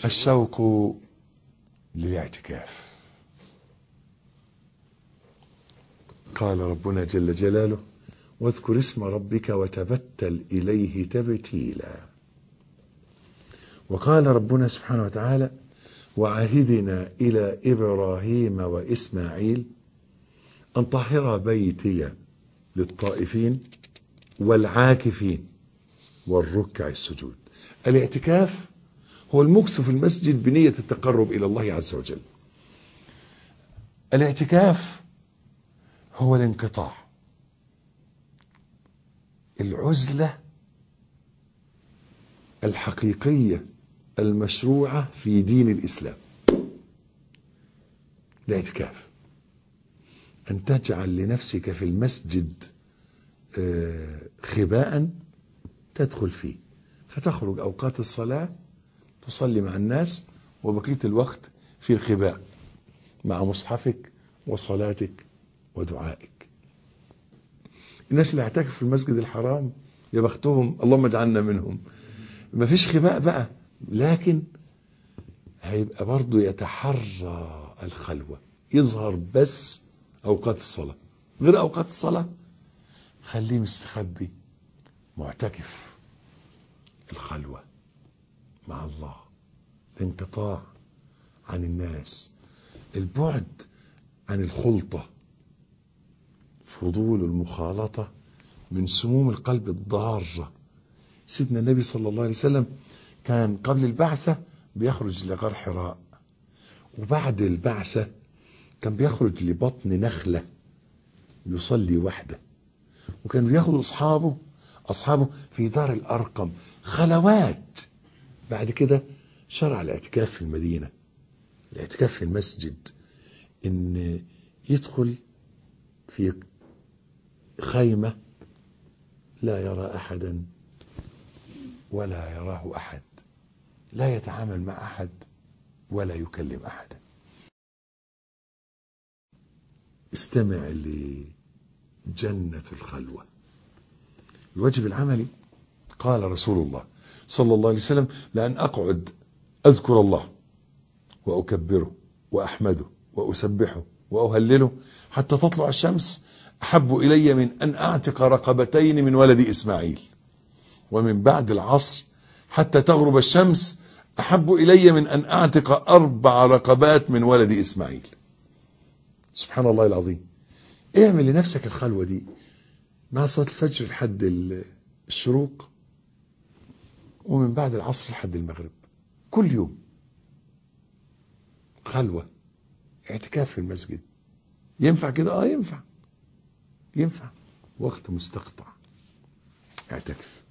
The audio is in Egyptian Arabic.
الشوق للاعتكاف قال ربنا جل جلاله واذكر اسم ربك وتبتل اليه تبتيلا وقال ربنا سبحانه وتعالى وعهدنا الى ابراهيم واسماعيل ان طهر بيتي للطائفين والعاكفين والركع السجود الاعتكاف هو المكث في المسجد بنية التقرب إلى الله عز وجل الاعتكاف هو الانقطاع العزلة الحقيقية المشروعة في دين الإسلام الاعتكاف أن تجعل لنفسك في المسجد آه، خباء تدخل فيه فتخرج أوقات الصلاة تصلي مع الناس وبقية الوقت في الخباء مع مصحفك وصلاتك ودعائك الناس اللي اعتكف في المسجد الحرام يا بختهم اللهم اجعلنا منهم ما فيش خباء بقى لكن هيبقى برضه يتحرى الخلوة يظهر بس أوقات الصلاة غير أوقات الصلاة خليه مستخبي معتكف الخلوة مع الله الانقطاع عن الناس البعد عن الخلطة فضول المخالطة من سموم القلب الضارة سيدنا النبي صلى الله عليه وسلم كان قبل البعثة بيخرج لغار حراء وبعد البعثة كان بيخرج لبطن نخلة يصلي وحده وكان بياخد أصحابه أصحابه في دار الأرقم خلوات بعد كده شرع الاعتكاف في المدينة الاعتكاف في المسجد إن يدخل في خيمة لا يرى أحدا ولا يراه أحد لا يتعامل مع أحد ولا يكلم أحدا استمع لجنة الخلوة الواجب العملي قال رسول الله صلى الله عليه وسلم لأن أقعد أذكر الله وأكبره وأحمده وأسبحه وأهلله حتى تطلع الشمس أحب إلي من أن أعتق رقبتين من ولد إسماعيل ومن بعد العصر حتى تغرب الشمس أحب إلي من أن أعتق أربع رقبات من ولد إسماعيل سبحان الله العظيم اعمل لنفسك الخلوة دي مع صلاة الفجر لحد الشروق ومن بعد العصر لحد المغرب كل يوم خلوة اعتكاف في المسجد ينفع كده اه ينفع ينفع وقت مستقطع اعتكف